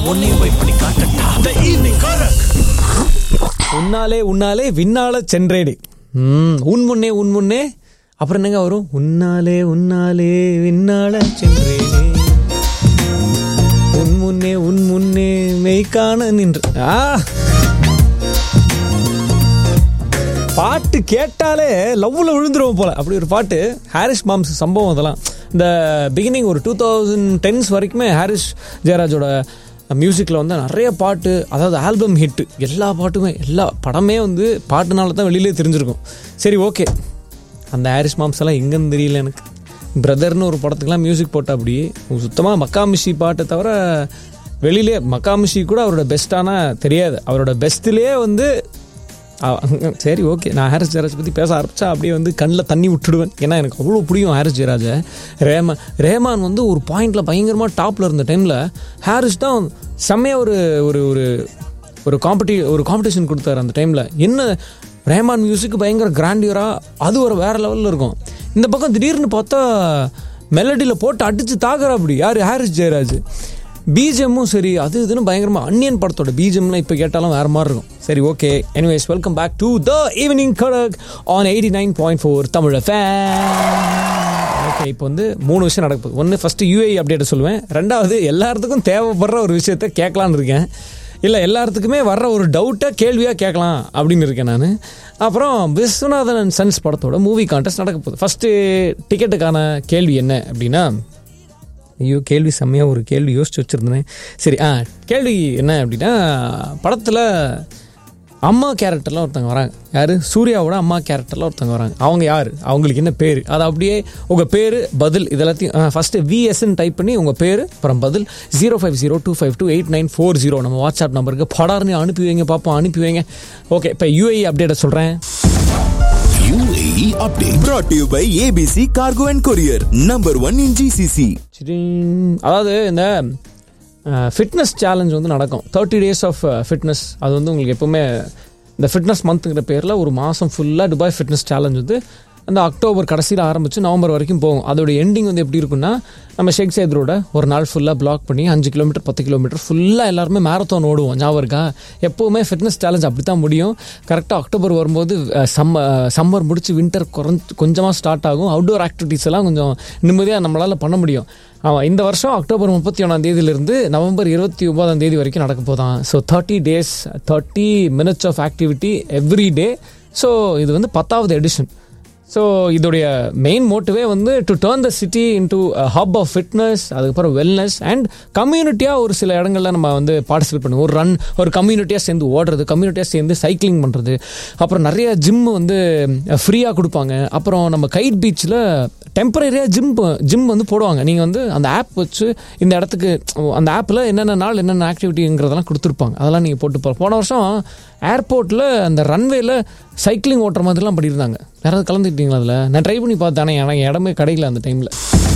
உன்னையும் போய் பண்ணி காட்டட்டா த ஈவினிங் காரக் உன்னாலே உன்னாலே விண்ணால சென்றேடி ம் உன் முன்னே உன் முன்னே அப்புறம் என்னங்க வரும் உன்னாலே உன்னாலே விண்ணால சென்றேனே உன் முன்னே உன் முன்னே மெய்க்கான நின்று ஆ பாட்டு கேட்டாலே லவ்வில் விழுந்துருவோம் போல அப்படி ஒரு பாட்டு ஹாரிஸ் மாம்ஸ் சம்பவம் அதெல்லாம் இந்த பிகினிங் ஒரு டூ தௌசண்ட் டென்ஸ் வரைக்குமே ஹாரிஸ் ஜெயராஜோட மியூசிக்கில் வந்து நிறைய பாட்டு அதாவது ஆல்பம் ஹிட் எல்லா பாட்டுமே எல்லா படமே வந்து பாட்டுனால தான் வெளியிலே தெரிஞ்சிருக்கும் சரி ஓகே அந்த ஹாரிஸ் மாம்ஸ் எல்லாம் எங்கேன்னு தெரியல எனக்கு பிரதர்னு ஒரு படத்துக்குலாம் மியூசிக் போட்ட அப்படி சுத்தமாக மக்காமிஷி பாட்டை தவிர வெளியிலே மக்காமிஷி கூட அவரோட பெஸ்ட்டான தெரியாது அவரோட பெஸ்ட்லேயே வந்து அவ- சரி ஓகே நான் ஹாரிஸ் ஜெயராஜ் பற்றி பேச ஆரம்பிச்சா அப்படியே வந்து கண்ணில் தண்ணி விட்டுடுவேன் ஏன்னா எனக்கு அவ்வளோ பிடிக்கும் ஹாரிஸ் ஜெயராஜை ரேமான் ரேமான் வந்து ஒரு பாயிண்டில் பயங்கரமாக டாப்பில் இருந்த டைமில் ஹாரிஸ் தான் செம்மையாக ஒரு ஒரு ஒரு ஒரு காம்படி ஒரு காம்படிஷன் கொடுத்தாரு அந்த டைமில் என்ன ரேமான் மியூசிக் பயங்கர கிராண்டியராக அது ஒரு வேறு லெவலில் இருக்கும் இந்த பக்கம் திடீர்னு பார்த்தா மெலடியில் போட்டு அடித்து தாக்குறா அப்படி யார் ஹாரிஸ் ஜெயராஜ் பிஜிஎம்மும் சரி அது இதுன்னு பயங்கரமாக அன்னியன் படத்தோட பிஜிஎம்லாம் இப்போ கேட்டாலும் வேறு மாதிரி இருக்கும் சரி okay anyways welcome back to the evening kadak on eighty nine point four Tamil okay இப்போ வந்து மூணு விஷயம் நடக்க போகுது ஒன்று ஃபஸ்ட்டு யூஏ அப்டேட்டை சொல்லுவேன் ரெண்டாவது எல்லாத்துக்கும் தேவைப்படுற ஒரு விஷயத்த கேட்கலான்னு இருக்கேன் இல்லை எல்லாத்துக்குமே வர்ற ஒரு டவுட்டை கேள்வியாக கேட்கலாம் அப்படின்னு இருக்கேன் நான் அப்புறம் விஸ்வநாதன் அண்ட் சன்ஸ் படத்தோட மூவி கான்டெஸ்ட் நடக்க போகுது ஃபஸ்ட்டு டிக்கெட்டுக்கான கேள்வி என்ன அப்படின்னா ஐயோ கேள்வி செம்மையாக ஒரு கேள்வி யோசிச்சு வச்சுருந்தேன் சரி ஆ கேள்வி என்ன அப்படின்னா படத்தில் அம்மா கேரக்டரில் ஒருத்தங்க வராங்க யார் சூர்யாவோட அம்மா கேரக்டரில் ஒருத்தங்க வராங்க அவங்க யார் அவங்களுக்கு என்ன பேர் அது அப்படியே உங்கள் பேர் பதில் இதெல்லாத்தையும் ஃபஸ்ட்டு விஎஸ்ன்னு டைப் பண்ணி உங்கள் பேர் அப்புறம் பதில் zero five zero two five two eight nine four zero நம்ம வாட்ஸ்அப் நம்பருக்கு படார்னு அனுப்பி வைங்க பார்ப்போம் அனுப்பி வைங்க ஓகே இப்போ யூஏஇ அப்டேட்டை சொல்கிறேன் UAE update brought to you by ABC Cargo and Courier, number one in GCC. சிடிங். அதாவது இந்த ஃபிட்னஸ் சேலஞ்ச் வந்து நடக்கும் தேர்ட்டி டேஸ் ஆஃப் ஃபிட்னஸ் அது வந்து உங்களுக்கு எப்பவுமே இந்த ஃபிட்னஸ் மந்த்துங்கிற பேரில் ஒரு மாதம் ஃபுல்லாக துபாய் ஃபிட்னஸ் சேலஞ்ச் வந்து அந்த அக்டோபர் கடைசியில் ஆரம்பித்து நவம்பர் வரைக்கும் போகும் அதோட எண்டிங் வந்து எப்படி இருக்குன்னா நம்ம ஷேக் சைத் ரோட ஒரு நாள் ஃபுல்லாக பிளாக் பண்ணி அஞ்சு கிலோமீட்டர் பத்து கிலோமீட்டர் ஃபுல்லாக எல்லாருமே மேரத்தான் ஓடுவோம் ஞாபகம் இருக்கா எப்போவுமே ஃபிட்னஸ் சேலஞ்ச் அப்படி தான் முடியும் கரெக்டாக அக்டோபர் வரும்போது சம்ம சம்மர் முடிச்சு வின்டர் குறைஞ்சு கொஞ்சமாக ஸ்டார்ட் ஆகும் அவுட்டோர் ஆக்டிவிட்டீஸ் எல்லாம் கொஞ்சம் நிம்மதியாக நம்மளால் பண்ண முடியும் ஆமாம் இந்த வருஷம் அக்டோபர் முப்பத்தி ஒன்றாம் தேதியிலிருந்து நவம்பர் இருபத்தி ஒன்பதாம் தேதி வரைக்கும் நடக்க போதான் so thirty days thirty minutes of activity every day so இது வந்து பத்தாவது எடிஷன் ஸோ இதோடைய மெயின் மோட்டிவே வந்து to turn the city into hub of fitness அதுக்கப்புறம் வெல்னஸ் அண்ட் கம்யூனிட்டியாக ஒரு சில இடங்கள்ல நம்ம வந்து பார்ட்டிசிபேட் பண்ணுவோம் ஒரு ரன் ஒரு கம்யூனிட்டியாக சேர்ந்து ஓடுறது கம்யூனிட்டியாக சேர்ந்து சைக்கிளிங் பண்ணுறது அப்புறம் நிறைய ஜிம் வந்து ஃப்ரீயாக கொடுப்பாங்க அப்புறம் நம்ம கைட் பீச்சில் டெம்பரரியாக ஜிம் ஜிம் வந்து போடுவாங்க நீங்கள் வந்து அந்த ஆப் வச்சு இந்த இடத்துக்கு அந்த ஆப்பில் என்னென்ன நாள் என்னென்ன ஆக்டிவிட்டிங்கிறதெல்லாம் கொடுத்துருப்பாங்க அதெல்லாம் நீங்கள் போட்டு போ போன வருஷம் ஏர்போர்ட்டில் அந்த ரன்வேல சைக்கிளிங் ஓட்டுற மாதிரிலாம் பண்ணியிருந்தாங்க யாராவது கலந்துக்கிட்டீங்களா அதில் நான் ட்ரை பண்ணி பார்த்தேன் எனக்கு இடமே கிடைக்கல அந்த டைமில்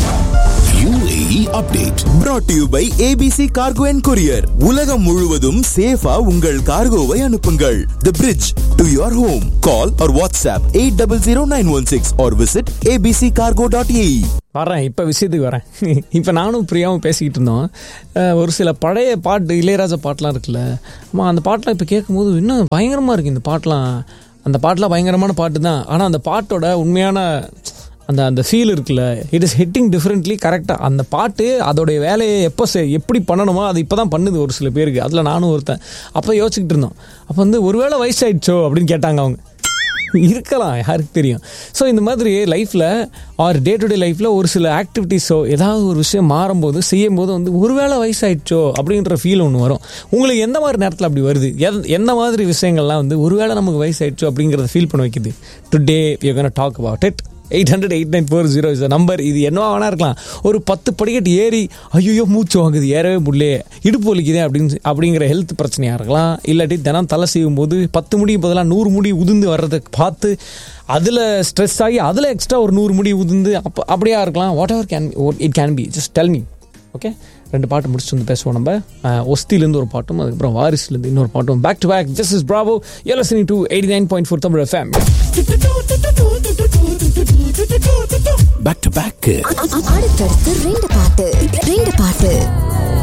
UAE update brought to you by ABC Cargo and Courier. உலகம் முழுவதும் சேஃபா உங்கள் கார்கோவை அனுப்புங்கள் The bridge to your home. Call or WhatsApp 800916 or visit abccargo.ae. வரேன் இப்போ விஷயத்துக்கு வரேன் இப்போ நானும் பிரியாவும் பேசிக்கிட்டு இருந்தோம் அஹ் ஒரு சில பழைய பாட்டு இளையராஜா பாட்டெலாம் இருக்குல்ல ஆமாம் அந்த பாட்டெலாம் இப்போ கேட்கும்போது இன்னும் பயங்கரமாக இருக்குது இந்த பாட்டெலாம் அந்த பாட்டெலாம் பயங்கரமான பாட்டு தான் ஆனால் அந்த பாட்டோட உண்மையான அந்த அந்த ஃபீல் இருக்குல்ல இட் இஸ் ஹிட்டிங் டிஃப்ரெண்ட்லி கரெக்டாக அந்த பாட்டு அதோடைய வேலையை எப்போ செ- எப்படி பண்ணணுமோ அது இப்போ தான் பண்ணுது ஒரு சில பேருக்கு அதில் நானும் ஒருத்தன் அப்போ யோசிச்சுக்கிட்டு இருந்தோம் அப்போ வந்து ஒருவேளை வயசாயிடுச்சோ அப்படின்னு கேட்டாங்க அவங்க இருக்கலாம் யாருக்கு தெரியும் ஸோ இந்த மாதிரி லைஃப்பில் ஆர் டே டு டே லைஃப்பில் ஒரு சில ஆக்டிவிட்டீஸோ ஏதாவது ஒரு விஷயம் மாறும்போது செய்யும் போது வந்து ஒருவேளை வயசாயிடுச்சோ அப்படின்ற ஃபீல் ஒன்று வரும் உங்களுக்கு எந்த மாதிரி நேரத்தில் அப்படி வருது எந்த- எந்த மாதிரி விஷயங்கள்லாம் வந்து ஒருவேளை நமக்கு வயசாயிடுச்சோ அப்படிங்கிறத ஃபீல் பண்ண வைக்குது today you can talk about it eight hundred eight nine four zero is number இது என்னவா வேணா இருக்கலாம் ஒரு பத்து படிக்கட்டு ஏறி ஐயோ மூச்சு வாங்குது ஏறவே முடியலையே இடுப்பு வலிக்குதே அப்படின்னு அப்படிங்கிற ஹெல்த் பிரச்சனையாக இருக்கலாம் இல்லாட்டி தினம் தலை செய்யும் போது பத்து முடி பதிலாக நூறு முடி உதிர்ந்து வர்றதை பார்த்து அதில் ஸ்ட்ரெஸ் ஆகி அதில் எக்ஸ்ட்ரா ஒரு நூறு முடி உதிர்ந்து அப்போ அப்படியா இருக்கலாம் whatever can it can be just tell me okay ரெண்டு பாட்டு முடிச்சுட்டு வந்து பேசுவோம் நம்ம அஹ், ஒஸ்திலேருந்து ஒரு பாட்டும் அதுக்கப்புறம் வாரிசுலேருந்து இன்னொரு பாட்டும் back to back just is bravo எலசனி to eighty nine point four Tamil fame back to back அடுத்தடுத்து ரெண்டு பாட்டு ரெண்டு பாட்டு